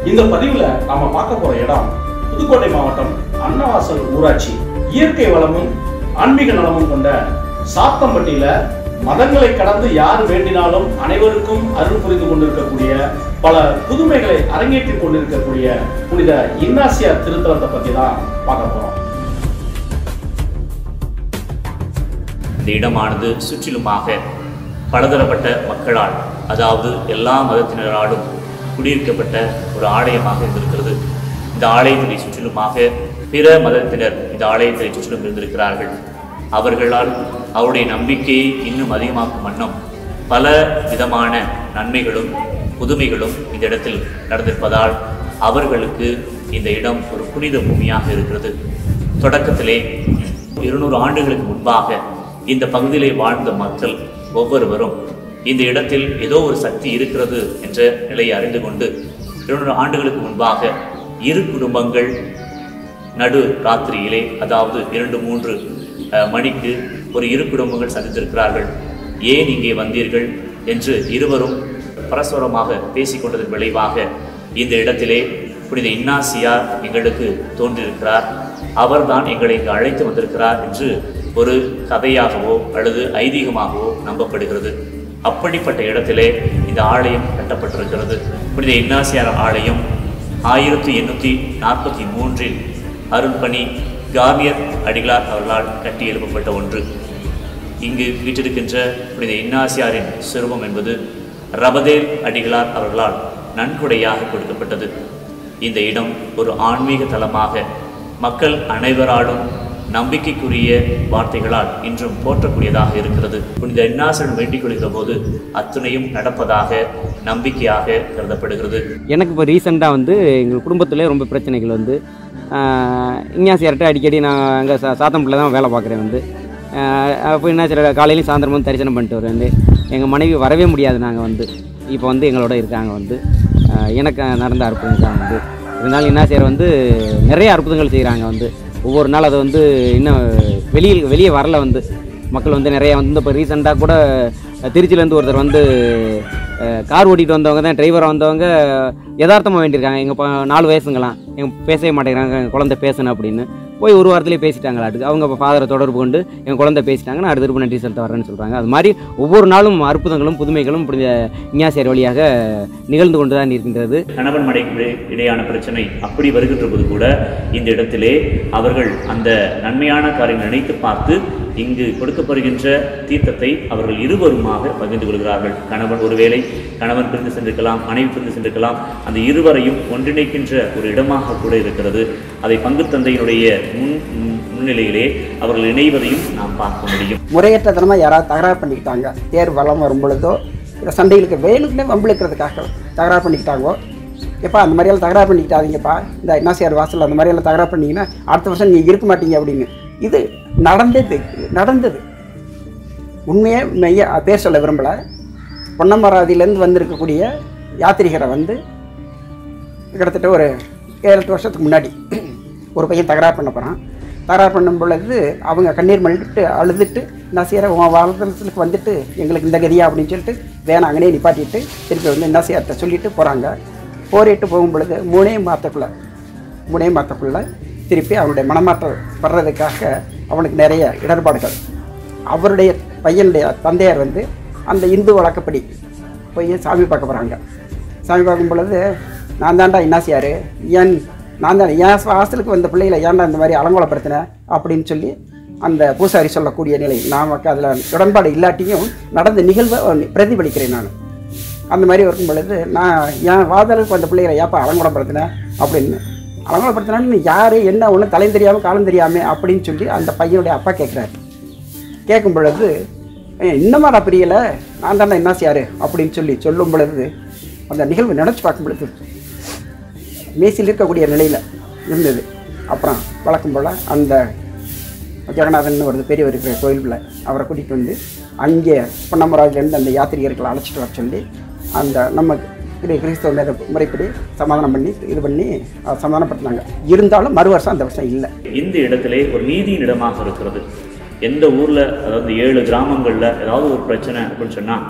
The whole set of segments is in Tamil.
இந்த பதிவுல நாம பார்க்க போற இடம் புதுக்கோட்டை மாவட்டம் அன்னவாசல் ஊராட்சி இயற்கை வளமும் ஆன்மீக நலமும் கொண்ட சாத்தம்பட்டியில மதங்களை கடந்து யார் வேண்டினாலும் அனைவருக்கும் அருள் புரிந்து கொண்டிருக்கக்கூடிய பல புதுமைகளை அரங்கேற்றிக் கொண்டிருக்கக்கூடிய புனித இன்னாசியா திருத்தலத்தை பத்தி தான் பார்க்க போறோம் இந்த இடமானது சுற்றிலுமாக பலதரப்பட்ட மக்களால் அதாவது எல்லா மதத்தினராலும் குடியிருக்கப்பட்ட ஒரு ஆலயமாக இருந்திருக்கிறது இந்த ஆலயத்தினை சுற்றிலுமாக பிற மதத்தினர் இந்த ஆலயத்தை சுற்றிலும் இருந்திருக்கிறார்கள் அவர்களால் அவருடைய நம்பிக்கையை இன்னும் அதிகமாக்கும் வண்ணம் பல விதமான நன்மைகளும் புதுமைகளும் இந்த இடத்தில் நடந்திருப்பதால் அவர்களுக்கு இந்த இடம் ஒரு புனித பூமியாக இருக்கிறது தொடக்கத்திலே இருநூறு ஆண்டுகளுக்கு முன்பாக இந்த பகுதியிலே வாழ்ந்த மக்கள் ஒவ்வொருவரும் இந்த இடத்தில் ஏதோ ஒரு சக்தி இருக்கிறது என்ற நிலையை அறிந்து கொண்டு இருநூறு ஆண்டுகளுக்கு முன்பாக இரு குடும்பங்கள் நடு ராத்திரியிலே அதாவது இரண்டு மூன்று அஹ், மணிக்கு ஒரு இரு குடும்பங்கள் சந்தித்திருக்கிறார்கள் ஏன் இங்கே வந்தீர்கள் என்று இருவரும் பரஸ்பரமாக பேசிக்கொண்டதன் விளைவாக இந்த இடத்திலே புனித இன்னாசியா எங்களுக்கு தோன்றியிருக்கிறார் அவர்தான் எங்களை இங்கு அழைத்து வந்திருக்கிறார் என்று ஒரு கதையாகவோ அல்லது ஐதீகமாகவோ நம்பப்படுகிறது அப்படிப்பட்ட இடத்திலே இந்த ஆலயம் கட்டப்பட்டிருக்கிறது புனித இன்னாசியார் ஆலயம் ஆயிரத்தி எண்ணூற்றி நாற்பத்தி மூன்றில் அருள்பணி கார்னியர் அடிகளார் அவர்களால் கட்டி எழுப்பப்பட்ட ஒன்று இங்கு வீற்றிருக்கின்ற புனித இன்னாசியாரின் சிறுவம் என்பது ரபதேல் அடிகளார் அவர்களால் நன்கொடையாக கொடுக்கப்பட்டது இந்த இடம் ஒரு ஆன்மீக தலமாக மக்கள் அனைவராலும் நம்பிக்கைக்குரிய வார்த்தைகளால் இன்றும் போற்றக்கூடியதாக இருக்கிறது புனித இன்னாசன் வேண்டிக் கொள்கிற போது அத்துணையும் நடப்பதாக நம்பிக்கையாக கருதப்படுகிறது எனக்கு இப்போ ரீசெண்டாக வந்து எங்கள் குடும்பத்தில் ரொம்ப பிரச்சனைகள் வந்து இஞ்ஞாசியார்கிட்ட அடிக்கடி நான் அங்கே சா சாத்தம்பட்டில் தான் வேலை பார்க்குறேன் வந்து ஆஹ் அப்போ என்ன சில காலையிலையும் சாயந்தரம் வந்து தரிசனம் பண்ணிட்டு வருவேன் வந்து எங்கள் மனைவி வரவே முடியாது நாங்கள் வந்து இப்போ வந்து எங்களோட இருக்காங்க வந்து ஆஹ் எனக்கு நடந்த அற்புதம் தான் வந்து இருந்தாலும் இன்னாசியார் வந்து நிறைய அற்புதங்கள் செய்கிறாங்க வந்து ஒவ்வொரு நாள் அது வந்து இன்னும் வெளியில் வெளியே வரல வந்து மக்கள் வந்து நிறைய வந்து இப்போ ரீசெண்டாக கூட திருச்சியிலேருந்து ஒருத்தர் வந்து அஹ், கார் ஓட்டிகிட்டு வந்தவங்க தான் டிரைவராக வந்தவங்க யதார்த்தமாக வேண்டியிருக்காங்க எங்கள் ப நாலு வயசுங்களாம் எங்கள் பேசவே மாட்டேங்கிறாங்க எங்கள் குழந்தை பேசணும் அப்படின்னு போய் ஒரு வாரத்திலே பேசிட்டாங்களாட்டுக்கு அவங்க இப்போ ஃபாதரை தொடர்பு கொண்டு எங்கள் குழந்தை பேசிட்டாங்க நான் அடுத்த நன்றி செலுத்த வரேன்னு சொல்கிறாங்க அது மாதிரி ஒவ்வொரு நாளும் அற்புதங்களும் புதுமைகளும் இப்படி இஞ்ஞாசியர் வழியாக நிகழ்ந்து கொண்டு தான் இருக்கின்றது கணவன் மனைவி இடையான பிரச்சனை அப்படி வருகின்ற போது கூட இந்த இடத்திலே அவர்கள் அந்த நன்மையான காரியங்களை நினைத்து பார்த்து இங்கு கொடுக்கப்படுகின்ற தீர்த்தத்தை அவர்கள் இருவருமாக பகிர்ந்து கொள்கிறார்கள் கணவன் ஒருவேளை கணவன் பிரிந்து சென்றிருக்கலாம் மனைவி பிரிந்து சென்றிருக்கலாம் அந்த இருவரையும் ஒன்றிணைக்கின்ற ஒரு இடமாக கூட இருக்கிறது அதை பங்கு தந்தையினுடைய முன் முன்- முன்னிலையிலே அவர்கள் இணைவதையும் நாம் பார்க்க முடியும் முறையற்ற தனமாக யாராவது தகராறு பண்ணிக்கிட்டாங்க தேர் வளம் வரும் பொழுதோ இல்லை சண்டைகளுக்கு வேணுக்குனே வம்பிழுக்கிறதுக்காக தகராறு பண்ணிக்கிட்டாங்கோ எப்பா அந்த மாதிரியெல்லாம் தகராறு பண்ணிக்கிட்டாதீங்கப்பா இந்த என்னாசியார் வாசல் அந்த மாதிரியெல்லாம் தகராறு பண்ணீங்கன்னா அடுத்த வருஷம் நீங்கள் இருக்க மாட்டீங்க அப்படின்னு இது நடந்தது நடந்தது உண்மையே மெய்ய பேர் சொல்ல விரும்பலை பொன்னமராதியிலேருந்து வந்திருக்கக்கூடிய யாத்திரிகரை வந்து கிட்டத்தட்ட ஒரு ஏழு எட்டு வருஷத்துக்கு முன்னாடி ஒரு பையன் தகராறு பண்ண போகிறான் தகராறு பண்ணும் பொழுது அவங்க கண்ணீர் மல்லிட்டு அழுதுட்டு நான் செய்கிற உன் வாழ்தலத்துக்கு வந்துட்டு எங்களுக்கு இந்த கதியா அப்படின்னு சொல்லிட்டு வேணாம் அங்கனே நிப்பாட்டிட்டு திருப்பி வந்து என்ன செய்யறத சொல்லிட்டு போகிறாங்க போரிட்டு போகும் பொழுது மூணே மாதக்குள்ள மூணே மாதக்குள்ள திருப்பி அவனுடைய மனமாற்றம் வர்றதுக்காக அவனுக்கு நிறைய இடர்பாடுகள் அவருடைய பையனுடைய தந்தையார் வந்து அந்த இந்து வழக்கப்படி போய் சாமி பார்க்க போகிறாங்க சாமி பார்க்கும் பொழுது நான் தான்டா இன்னாசியார் ஏன் நான் தான் என் வாசலுக்கு வந்த பிள்ளைகளை ஏன்டா இந்த மாதிரி அலங்கோலப்படுத்தினேன் அப்படின்னு சொல்லி அந்த பூசாரி சொல்லக்கூடிய நிலை நமக்கு அதில் உடன்பாடு இல்லாட்டியும் நடந்த நிகழ்வை பிரதிபலிக்கிறேன் நான் அந்த மாதிரி இருக்கும் பொழுது நான் என் வாதலுக்கு வந்த பிள்ளைகளை ஏப்பா அலங்கோலப்படுத்தினேன் அப்படின்னு அலங்கோலப்படுத்தினான்னு யார் என்ன ஒன்று தலை தெரியாமல் காலம் தெரியாமல் அப்படின்னு சொல்லி அந்த பையனுடைய அப்பா கேட்குறாரு கேட்கும் பொழுது "ஏய், இன்னமாடா பிரியலை நான் தானே என்ன செய்யாரு அப்படின்னு சொல்லி சொல்லும் பொழுது அந்த நிகழ்வு நினச்சி பார்க்கும் பொழுது மேசில் இருக்கக்கூடிய நிலையில் இருந்தது அப்புறம் வழக்கம் போல் அந்த ஜெகநாதன் ஒரு பெரியவர் இருக்கிற கோயிலில் அவரை கூட்டிகிட்டு வந்து அங்கே பொன்னமராஜிலேருந்து அந்த யாத்திரிகர்களை அழைச்சிட்டு வர சொல்லி அந்த நம்ம கிரி- கிறிஸ்தவ மேத முறைப்படி சமாதானம் பண்ணி இது பண்ணி அஹ், சமாதானப்படுத்தினாங்க இருந்தாலும் மறு வருஷம் அந்த வருஷம் இல்லை இந்த இடத்திலே ஒரு நீதியின் இடமாக இருக்கிறது எந்த ஊரில் அதாவது ஏழு கிராமங்களில் ஏதாவது ஒரு பிரச்சனை அப்படின்னு சொன்னால்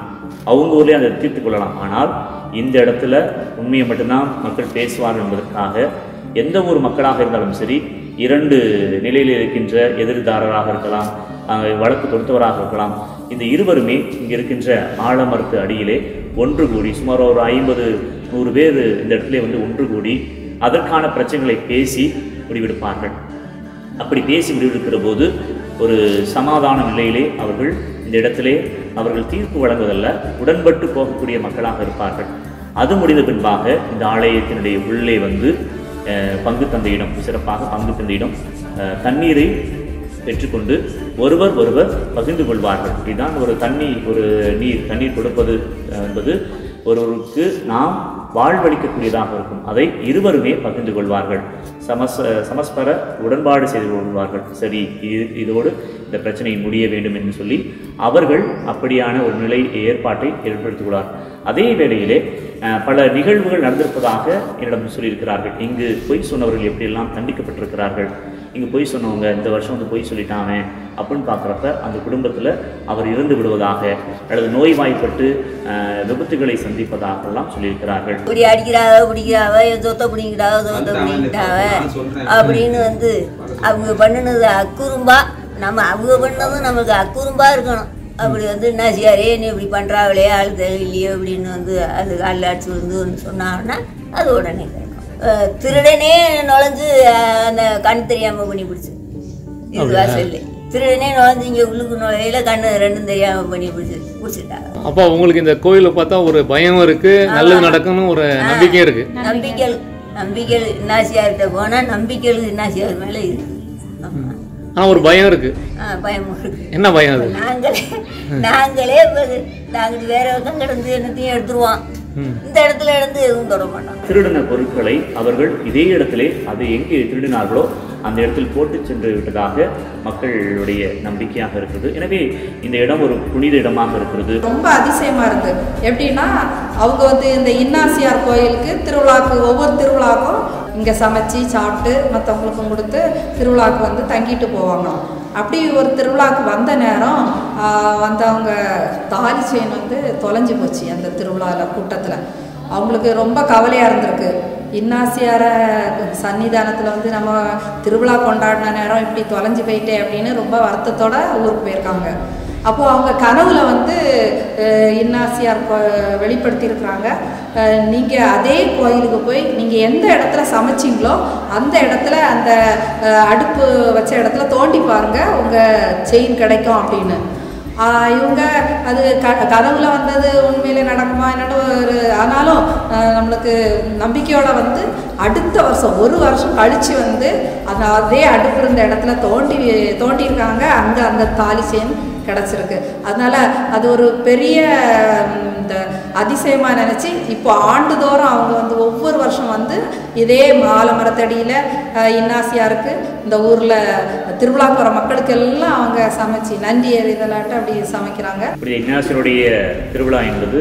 அவங்க ஊர்லேயே அதை தீர்த்து கொள்ளலாம் ஆனால் இந்த இடத்துல உண்மையை மட்டும்தான் மக்கள் பேசுவார்கள் என்பதற்காக எந்த ஒரு மக்களாக இருந்தாலும் சரி இரண்டு நிலையில் இருக்கின்ற எதிர்தாரராக இருக்கலாம் அங்கே வழக்கு தொடுத்தவராக இருக்கலாம் இந்த இருவருமே இங்கே இருக்கின்ற ஆலமரத்து அடியிலே ஒன்று கூடி சுமார் ஒரு ஐம்பது நூறு பேர் இந்த இடத்துல வந்து ஒன்று கூடி அதற்கான பிரச்சனைகளை பேசி முடிவெடுப்பார்கள் அப்படி பேசி முடிவெடுக்கிற போது ஒரு சமாதான நிலையிலே அவர்கள் இந்த இடத்திலே அவர்கள் தீர்ப்பு வழங்குவதல்ல உடன்பட்டு போகக்கூடிய மக்களாக இருப்பார்கள் அது முடிந்த பின்பாக இந்த ஆலயத்தினுடைய உள்ளே வந்து அஹ், பங்கு தந்தையிடம் சிறப்பாக பங்கு தந்தையிடம் அஹ், தண்ணீரை பெற்றுக்கொண்டு ஒருவர் ஒருவர் பகிர்ந்து கொள்வார்கள் இதுதான் ஒரு தண்ணி ஒரு நீர் தண்ணீர் கொடுப்பது அஹ், என்பது ஒருவருக்கு நாம் வாழ்வளிக்கக்கூடியதாக இருக்கும் அதை இருவருமே பகிர்ந்து கொள்வார்கள் சமஸ் சமஸ்பர உடன்பாடு செய்து கொள்வார்கள் சரி இது இதோடு இந்த பிரச்சனை முடிய வேண்டும் என்று சொல்லி அவர்கள் அப்படியான ஒரு நிலை ஏற்பாட்டை ஏற்படுத்தியுள்ளார் அதே வேளையிலே அஹ், பல நிகழ்வுகள் நடந்திருப்பதாக என்னிடம் சொல்லியிருக்கிறார்கள் இங்கு பொய் சொன்னவர்கள் எப்படியெல்லாம் தண்டிக்கப்பட்டிருக்கிறார்கள் இங்கே பொய் சொன்னவங்க இந்த வருஷம் வந்து பொய் சொல்லிட்டாங்க அப்படின்னு பார்க்குறப்ப அந்த குடும்பத்தில் அவர் இறந்து விடுவதாக அல்லது நோய்வாய்ப்பட்டு அஹ், விபத்துகளை சந்திப்பதாகலாம் சொல்லியிருக்கிறார்கள் இப்படி அடிக்கிறாவ பிடிக்கிறாவ சொத்த பிடிக்கிறாவ சொத்த பிடிக்கிட்டாவ அப்படின்னு வந்து அவங்க பண்ணினது அக்குறும்பா நம்ம அவங்க பண்ணதும் நமக்கு அக்குறும்பா இருக்கணும் அப்படி வந்து என்ன செய்யாரே நீ இப்படி பண்ணுறாங்களே ஆள் தெரியலையே அப்படின்னு வந்து அது காலில் அடிச்சு வந்து ஒன்று சொன்னாங்கன்னா அது உடனே கேட்கும் அஹ் திருடனே நுழைஞ்சு அஹ், அந்த கண் தெரியாமல் பண்ணி பிடிச்சு இது வாசல்ல திருடனே நுழைஞ்சு இங்கே உள்ளுக்கு நுழையில கண்ணு ரெண்டும் தெரியாமல் பண்ணி பிடிச்சி பிடிச்சிட்டாங்க அப்போ உங்களுக்கு இந்த கோயிலை பார்த்தா ஒரு பயம் இருக்கு நல்லது நடக்கணும் ஒரு நம்பிக்கையும் இருக்கு நம்பிக்கைகள் நம்பிக்கைகள் இன்னாசியார்கிட்ட போனால் நம்பிக்கைகள் இன்னாசியார் மேலே இருக்கு ஆமா. ஆனா ஒரு பயம் இருக்கு ஆ பயமும் இருக்கு என்ன பயம் அது நாங்களே நாங்களே இப்போ நாங்கள் வேற பக்கம் கிடந்து என்னத்தையும் எடுத்துருவோம் இந்த இடத்துல இருந்து எதுவும் தொட மாட்டோம் திருடின பொருட்களை அவர்கள் இதே இடத்திலே அது எங்கே திருடினார்களோ அந்த இடத்தில் போட்டு சென்று விட்டதாக மக்களுடைய நம்பிக்கையாக இருக்கிறது எனவே இந்த இடம் ஒரு புனித இடமாக இருக்கிறது ரொம்ப அதிசயமா இருந்து எப்படின்னா அவங்க வந்து இந்த இன்னாசியார் கோயிலுக்கு திருவிழாக்கு ஒவ்வொரு திருவிழாக்கும் இங்கே சமைச்சு சாப்பிட்டு மற்றவங்களுக்கும் கொடுத்து திருவிழாக்கு வந்து தங்கிட்டு போவாங்க அப்படி ஒரு திருவிழாக்கு வந்த நேரம் ஆஹ், வந்தவங்க தாலி செயின் வந்து தொலைஞ்சு போச்சு அந்த திருவிழாவில் கூட்டத்தில் அவங்களுக்கு ரொம்ப கவலையாக இருந்திருக்கு இன்னாசியார சன்னிதானத்தில் வந்து நம்ம திருவிழா கொண்டாடின நேரம் இப்படி தொலைஞ்சு போயிட்டே அப்படின்னு ரொம்ப வருத்தத்தோட ஊருக்கு போயிருக்காங்க அப்போது அவங்க கனவுல வந்து அஹ், இன்னாசியார் கொ- வெளிப்படுத்தியிருக்கிறாங்க நீங்கள் அதே கோயிலுக்கு போய் நீங்கள் எந்த இடத்துல சமைச்சிங்களோ அந்த இடத்துல அந்த அஹ், அடுப்பு வச்ச இடத்துல தோண்டி பாருங்க உங்கள் செயின் கிடைக்கும் அப்படின்னு ஆஹ் இவங்க அது க கனவுல வந்தது உண்மையிலே நடக்குமா என்னன்னு ஒரு ஆனாலும் ஆஹ் நம்மளுக்கு நம்பிக்கையோட வந்து அடுத்த வருஷம் ஒரு வருஷம் கழிச்சு வந்து அந்த அதே அடுப்பு இருந்த இடத்துல தோண்டி தோண்டியிருக்காங்க அங்கே அந்த தாலி செயின் கிடச்சிருக்கு அதனால அது ஒரு பெரிய ம், இந்த அதிசயமாக நினச்சி இப்போ ஆண்டுதோறும் அவங்க வந்து ஒவ்வொரு வருஷம் வந்து இதே ஆலமரத்தடியில் இன்னாசியாருக்கு இந்த ஊரில் திருவிழாக்கு வர மக்களுக்கு எல்லாம் அவங்க சமைச்சு நன்றி எறிதலாட்டு அப்படி சமைக்கிறாங்க இப்படி இக்னாசியருடைய திருவிழா என்பது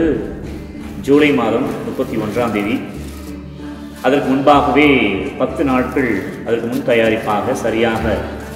ஜூலை மாதம் முப்பத்தி ஒன்றாம் தேதி அதற்கு முன்பாகவே பத்து நாட்கள் அதற்கு முன் தயாரிப்பாக சரியாக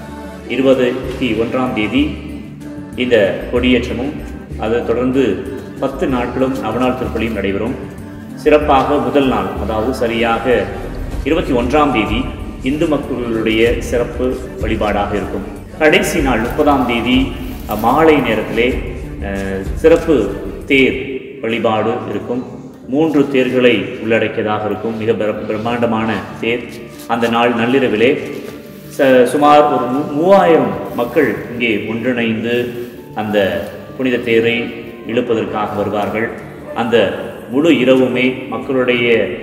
இருபத்தி ஒன்றாம் தேதி இந்த கொடியேற்றமும் அதைத் தொடர்ந்து பத்து நாட்களும் நவநாள் திருப்பலியும் நடைபெறும் சிறப்பாக முதல் நாள் அதாவது சரியாக இருபத்தி ஒன்றாம் தேதி இந்து மக்களுடைய சிறப்பு வழிபாடாக இருக்கும் கடைசி நாள் முப்பதாம் தேதி அஹ், மாலை நேரத்திலே அஹ், சிறப்பு தேர் வழிபாடு இருக்கும் மூன்று தேர்களை உள்ளடக்கியதாக இருக்கும் மிக பிர- பிரம்மாண்டமான தேர் அந்த நாள் நள்ளிரவிலே ச- சுமார் ஒரு மூ- மூவாயிரம் மக்கள் இங்கே ஒன்றிணைந்து அந்த புனித தேரை இழுப்பதற்காக வருவார்கள் அந்த முழு இரவுமே மக்களுடைய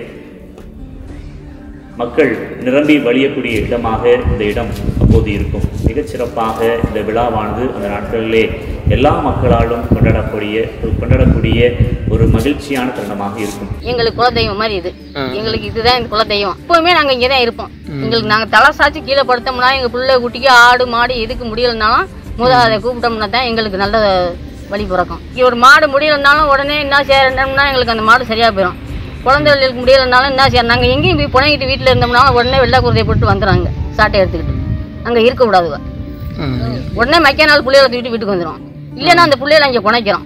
மக்கள் நிரம்பி வழியக்கூடிய இடமாக இந்த இடம் அப்போது இருக்கும் மிகச் சிறப்பாக இந்த விழாவானது அந்த நாட்களிலே எல்லா மக்களாலும் கொண்டாடக்கூடிய கொண்டாடக்கூடிய ஒரு மகிழ்ச்சியான தருணமாக இருக்கும் எங்களுக்கு குலதெய்வம் மாதிரி இது எங்களுக்கு இதுதான் இந்த குலதெய்வம் எப்பவுமே நாங்க இங்கே தான் இருப்போம் எங்களுக்கு நாங்க தலை சாச்சு கீழே படுத்தோம்னா எங்க பிள்ளை குட்டிக்கு ஆடு மாடு எதுக்கு முடியலனாலும் முதல் அதை கூப்பிட்டோம்னா தான் எங்களுக்கு நல்ல வழி பிறக்கும் இங்க ஒரு மாடு முடியலனாலும் உடனே என்ன செய்யணும்னா எங்களுக்கு அந்த மாடு சரியா போயிடும் குழந்தைகளுக்கு முடியலனாலும் என்ன செய்யணும் நாங்கள் எங்கேயும் போய் புனைக்கிட்டு வீட்டில் இருந்தோம்னா உடனே வெள்ளை குருதையை போட்டு வந்துடுறாங்க சாட்டை எடுத்துக்கிட்டு அங்கே இருக்கக்கூடாதுவ உடனே மைக்க நாள் பிள்ளைகளை தூக்கிட்டு வீட்டுக்கு வந்துடும் இல்லைன்னா அந்த பிள்ளைகளை இங்கே புனைக்கிறோம்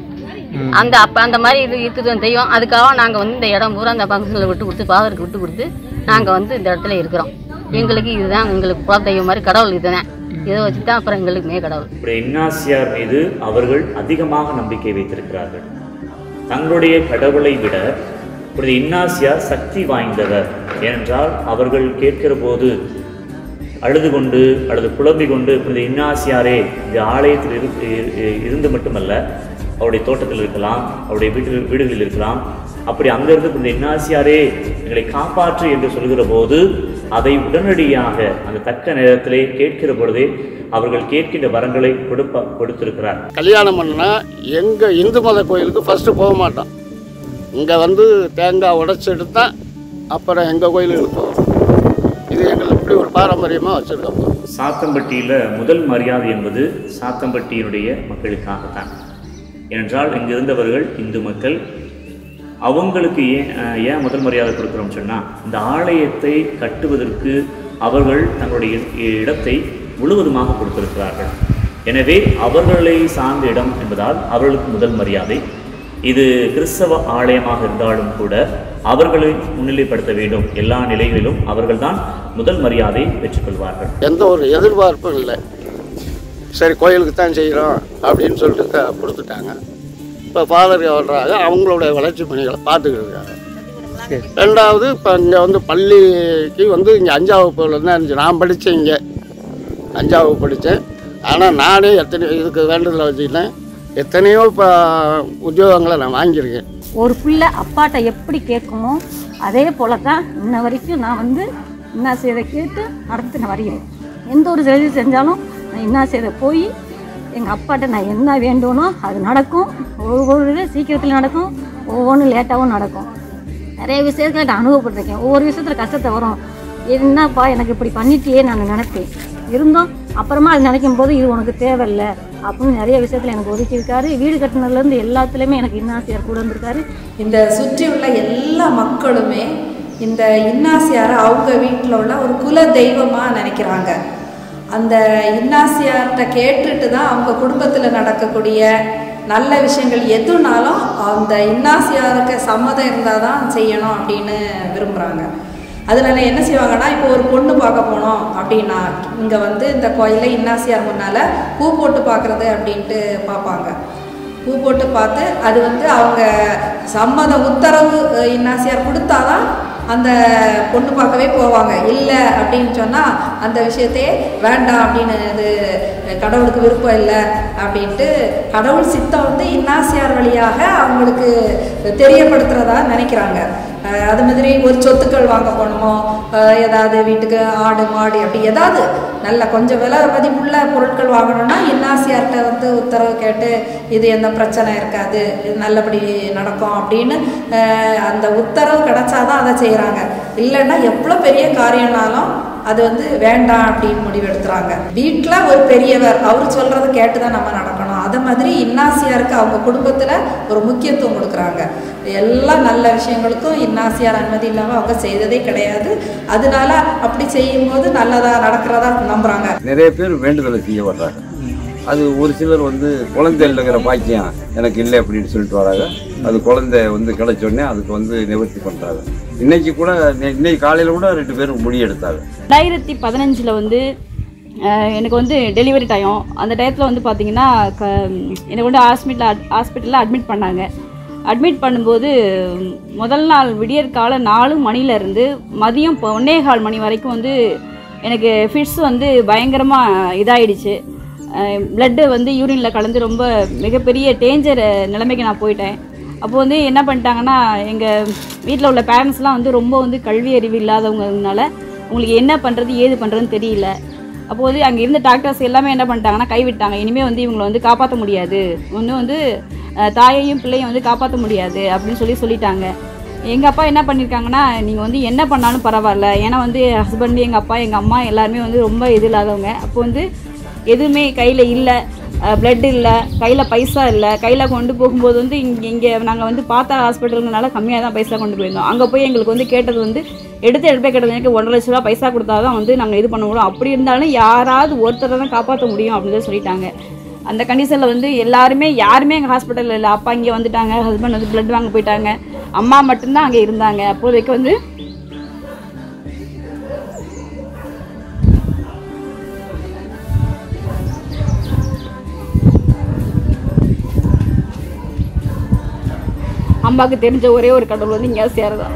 அந்த அப்ப அந்த மாதிரி இது இருக்குது அந்த தெய்வம் அதுக்காக நாங்க வந்து இந்த இடம் பூரா அந்த ஃபங்க்ஷனில் விட்டு கொடுத்து ஃபாதருக்கு விட்டு கொடுத்து நாங்க வந்து இந்த இடத்துல இருக்கிறோம் எங்களுக்கு இதுதான் எங்களுக்கு குல தெய்வம் மாதிரி கடவுள் இதுதான் இதை வச்சு தான் அப்புறம் எங்களுக்குமே கடவுள் இப்படி இன்னாசியார் மீது அவர்கள் அதிகமாக நம்பிக்கை வைத்திருக்கிறார்கள் தங்களுடைய கடவுளை விட இப்படி இன்னாசியார் சக்தி வாய்ந்தவர் ஏனென்றால் அவர்கள் கேட்கிற போது அழுது கொண்டு அல்லது புலம்பிக் கொண்டு இப்படி இன்னாசியாரே இந்த ஆலயத்தில் இரு இரு- இருந்து மட்டுமல்ல அவருடைய தோட்டத்தில் இருக்கலாம் அவருடைய வீட்டு வீடுகளில் இருக்கலாம் அப்படி அங்கிருந்து இந்த இன்னாசியாரே எங்களை காப்பாற்று என்று சொல்கிற போது அதை உடனடியாக அந்த தக்க நேரத்திலே கேட்கிற பொழுதே அவர்கள் கேட்கின்ற வரங்களை கொடுப்ப கொடுத்திருக்கிறார் கல்யாணம் பண்ணா எங்கள் இந்து மத கோயிலுக்கு ஃபஸ்ட்டு போக மாட்டோம் இங்கே வந்து தேங்காய் உடைச்சி எடுத்தா அப்புறம் எங்கள் கோயிலுக்கு போவோம் இது எங்களுக்கு இப்படி ஒரு பாரம்பரியமாக வச்சுருக்கோம் சாத்தம்பட்டியில் முதல் மரியாதை என்பது சாத்தம்பட்டியினுடைய மக்களுக்காகத்தான் ஏனென்றால் இங்கு இருந்தவர்கள் இந்து மக்கள் அவங்களுக்கு ஏன் அஹ், ஏன் முதல் மரியாதை கொடுக்குறோம்னு சொன்னால் இந்த ஆலயத்தை கட்டுவதற்கு அவர்கள் தங்களுடைய இ- இடத்தை முழுவதுமாக கொடுத்திருக்கிறார்கள் எனவே அவர்களை சார்ந்த இடம் என்பதால் அவர்களுக்கு முதல் மரியாதை இது கிறிஸ்தவ ஆலயமாக இருந்தாலும் கூட அவர்களை முன்னிலைப்படுத்த வேண்டும் எல்லா நிலைகளிலும் அவர்கள்தான் முதல் மரியாதை பெற்றுக்கொள்வார்கள் எந்த ஒரு எதிர்பார்ப்பும் இல்லை சரி கோயிலுக்கு தான் செய்கிறோம் அப்படின்னு சொல்லிட்டு க- கொடுத்துட்டாங்க இப்போ ஃபாதர் வர்றாங்க அவங்களுடைய வளர்ச்சி பணிகளை பார்த்துக்கிட்டு இருக்காங்க ரெண்டாவது இப்போ இங்கே வந்து பள்ளிக்கு வந்து இங்கே அஞ்சாவது வகுப்புல தான் இருந்துச்சு நான் படித்தேன் இங்கே அஞ்சாவது வகுப்பு படித்தேன் ஆனால் நானே எத்தனை இதுக்கு வேண்டுதலை வச்சுக்கிட்டேன் எத்தனையோ இப்போ உத்தியோகங்களை நான் வாங்கியிருக்கேன் ஒரு பிள்ளை அப்பாட்ட எப்படி கேட்குமோ அதே போல தான் இன்ன வரைக்கும் நான் வந்து என்ன செய்த கேட்டு நடத்தின வருகிறேன் எந்த ஒரு செய்தி செஞ்சாலும் நான் என்ன செய்த போய் எங்கள் அப்பாட்ட நான் என்ன வேண்டும்னோ அது நடக்கும் ஒவ்வொரு இது சீக்கிரத்தில் நடக்கும் ஒவ்வொன்றும் லேட்டாகவும் நடக்கும் நிறைய விஷயத்துல நான் அனுபவப்பட்டிருக்கேன் ஒவ்வொரு விஷயத்தில் கஷ்டத்தை வரும் என்னப்பா எனக்கு இப்படி பண்ணிட்டியே நான் நினைப்பேன் இருந்தோம் அப்புறமா அது நினைக்கும் போது இது உனக்கு தேவையில்லை அப்படின்னு நிறைய விஷயத்தில் எனக்கு ஒதுக்கியிருக்காரு வீடு கட்டினதுலேருந்து எல்லாத்துலேயுமே எனக்கு இன்னாசியார் கூட இருந்திருக்காரு இந்த சுற்றி உள்ள எல்லா மக்களுமே இந்த இன்னாசியாரை அவங்க வீட்டில் உள்ள ஒரு குல தெய்வமாக நினைக்கிறாங்க அந்த இன்னாசியார்கிட்ட கேட்டுட்டு தான் அவங்க குடும்பத்தில் நடக்கக்கூடிய நல்ல விஷயங்கள் எதுனாலும் அந்த இன்னாசியாருக்கு சம்மதம் இருந்தால் தான் செய்யணும் அப்படின்னு விரும்புகிறாங்க அதனால என்ன செய்வாங்கன்னா இப்போ ஒரு பொண்ணு பார்க்க போனோம் அப்படின்னா இங்கே வந்து இந்த கோயிலில் இன்னாசியார் முன்னால் பூ போட்டு பார்க்குறது அப்படின்ட்டு பார்ப்பாங்க பூ போட்டு பார்த்து அது வந்து அவங்க சம்மத உத்தரவு அஹ், இன்னாசியார் கொடுத்தாதான் அந்த பொண்ணு பார்க்கவே போவாங்க இல்லை அப்படின்னு சொன்னால் அந்த விஷயத்தையே வேண்டாம் அப்படின்னு இது கடவுளுக்கு விருப்பம் இல்லை அப்படின்ட்டு கடவுள் சித்தம் வந்து இன்னாசியார் வழியாக அவங்களுக்கு தெரியப்படுத்துகிறதா நினைக்கிறாங்க அஹ், அது மாதிரி ஒரு சொத்துக்கள் வாங்க போகணுமோ அஹ், ஏதாவது வீட்டுக்கு ஆடு மாடு அப்படி ஏதாவது நல்ல கொஞ்சம் விலை மதிப்புள்ள பொருட்கள் வாங்கணும்னா இன்னாசியார்கிட்ட வந்து உத்தரவு கேட்டு இது எந்த பிரச்சனை இருக்காது இது நல்லபடி நடக்கும் அப்படின்னு அஹ், அந்த உத்தரவு கிடைச்சாதான் அதை செய்கிறாங்க இல்லைன்னா எவ்வளோ பெரிய காரியம்னாலும் அது வந்து வேண்டாம் அப்படின்னு முடிவெடுத்துறாங்க வீட்டில் ஒரு பெரியவர் அவர் சொல்கிறத கேட்டு தான் நம்ம நடக்கணும் அதை மாதிரி இன்னாசியாருக்கு அவங்க குடும்பத்தில் ஒரு முக்கியத்துவம் கொடுக்குறாங்க எல்லா நல்ல விஷயங்களுக்கும் இன்னாசியார் அனுமதி இல்லாமல் அவங்க செய்ததே கிடையாது அதனால அப்படி செய்யும்போது நல்லதா நடக்கிறதா நம்புகிறாங்க நிறைய பேர் வேண்டுதலை செய்ய வர்றாங்க அது ஒரு சிலர் வந்து குழந்தை இல்லைங்கிற பாக்கியம் எனக்கு இல்லை அப்படின்னு சொல்லிட்டு வராங்க அது குழந்தை வந்து கிடைச்ச உடனே அதுக்கு வந்து நிவர்த்தி பண்ணுறாங்க இன்னைக்கு கூட நே- இன்னைக்கு காலையில் கூட ரெண்டு பேரும் முடி எடுத்தாங்க ரெண்டாயிரத்தி பதினஞ்சில் வந்து அஹ், எனக்கு வந்து டெலிவரி டைம் அந்த டயத்தில் வந்து பார்த்தீங்கன்னா க எனக்கு வந்து ஹாஸ்பிட்டலில் ஹாஸ்பிட்டலில் அட்மிட் பண்ணாங்க அட்மிட் பண்ணும்போது முதல் நாள் விடியற் காலை நாலு மணிலேருந்து மதியம் இப்போ ஒன்னே கால் மணி வரைக்கும் வந்து எனக்கு ஃபிட்ஸ் வந்து பயங்கரமாக இதாயிடுச்சு பிளட்டு வந்து யூரினில் கலந்து ரொம்ப மிகப்பெரிய டேஞ்சர் நிலைமைக்கு நான் போயிட்டேன் அப்போ வந்து என்ன பண்ணிட்டாங்கன்னா எங்கள் வீட்டில் உள்ள பேரண்ட்ஸ்லாம் வந்து ரொம்ப வந்து கல்வி அறிவு இல்லாதவங்கனால உங்களுக்கு என்ன பண்ணுறது ஏது பண்ணுறதுன்னு தெரியல அப்போ வந்து அங்கே இருந்த டாக்டர்ஸ் எல்லாமே என்ன பண்ணிட்டாங்கன்னா கைவிட்டாங்க இனிமேல் வந்து இவங்களை வந்து காப்பாற்ற முடியாது ஒன்றும் வந்து அஹ், தாயையும் பிள்ளையும் வந்து காப்பாற்ற முடியாது அப்படின்னு சொல்லி சொல்லிட்டாங்க எங்கள் அப்பா என்ன பண்ணியிருக்காங்கன்னா நீங்கள் வந்து என்ன பண்ணாலும் பரவாயில்ல ஏன்னா வந்து ஹஸ்பண்ட் எங்கள் அப்பா எங்கள் அம்மா எல்லாருமே வந்து ரொம்ப இது இல்லாதவங்க அப்போ வந்து எதுவுமே கையில் இல்லை பிளட் இல்லை கையில் பைசா இல்லை கையில் கொண்டு போகும்போது வந்து இங்கே இங்கே நாங்கள் வந்து பார்த்த ஹாஸ்பிட்டலுங்கனால கம்மியாக தான் பைசா கொண்டு போயிருந்தோம் அங்கே போய் எங்களுக்கு வந்து கேட்டது வந்து எடுத்து எடுப்பே கேட்டது எனக்கு ஒன்றரை லட்ச ரூபா பைசா கொடுத்தா தான் வந்து நாங்கள் இது பண்ண முடியும் அப்படி இருந்தாலும் யாராவது ஒருத்தரை தான் காப்பாற்ற முடியும் அப்படின்னு சொல்லி சொல்லிட்டாங்க அந்த கண்டிஷனில் வந்து எல்லாருமே யாருமே எங்கள் ஹாஸ்பிட்டலில் இல்லை அப்பா இங்கே வந்துட்டாங்க ஹஸ்பண்ட் வந்து பிளட் வாங்க போயிட்டாங்க அம்மா மட்டும்தான் அங்கே இருந்தாங்க அப்போதைக்கு வந்து அம்மாவுக்கு தெரிஞ்ச ஒரே ஒரு கடவுள் வந்து இங்கே சேரதான்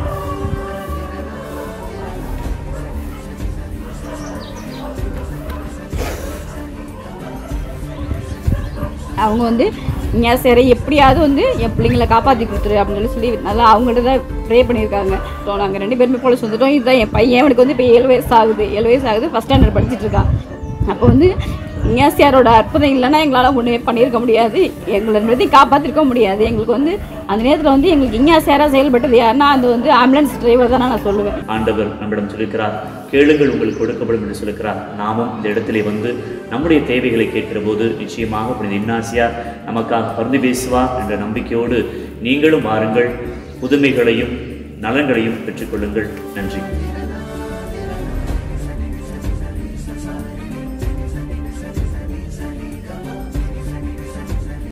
அவங்க வந்து இங்கே சரி எப்படியாவது வந்து என் பிள்ளைங்களை காப்பாற்றி கொடுத்துரு அப்படின்னு சொல்லி சொல்லி நல்லா அவங்கள்ட்ட தான் ப்ரே பண்ணியிருக்காங்க ஸோ நாங்கள் ரெண்டு பேருமே போலீஸ் வந்துட்டோம் இதுதான் என் பையன் அவனுக்கு வந்து இப்போ ஏழு வயசு ஆகுது ஏழு வயசு ஆகுது ஃபஸ்ட் ஸ்டாண்டர்ட் படிச்சிட்டு இருக்கான் அப்போ வந்து இங்காசியாரோட அற்புதம் இல்லைன்னா எங்களால் ஒன்றுமே பண்ணியிருக்க முடியாது எங்களை பற்றி காப்பாற்றிருக்க முடியாது எங்களுக்கு வந்து அந்த நேரத்தில் வந்து எங்களுக்கு இங்காசியாராக செயல்பட்டது யாருன்னா அது வந்து ஆம்புலன்ஸ் டிரைவர் தான் நான் சொல்லுவேன் ஆண்டவர் நம்மிடம் சொல்லியிருக்கிறார் கேளுங்கள் உங்களுக்கு கொடுக்கப்படும் என்று சொல்லியிருக்கிறார் நாமும் இந்த இடத்திலே வந்து நம்முடைய தேவைகளை கேட்கிற போது நிச்சயமாக புனித இன்னாசியார் நமக்காக பருந்து பேசுவார் என்ற நம்பிக்கையோடு நீங்களும் வாருங்கள் புதுமைகளையும் நலன்களையும் பெற்றுக்கொள்ளுங்கள் நன்றி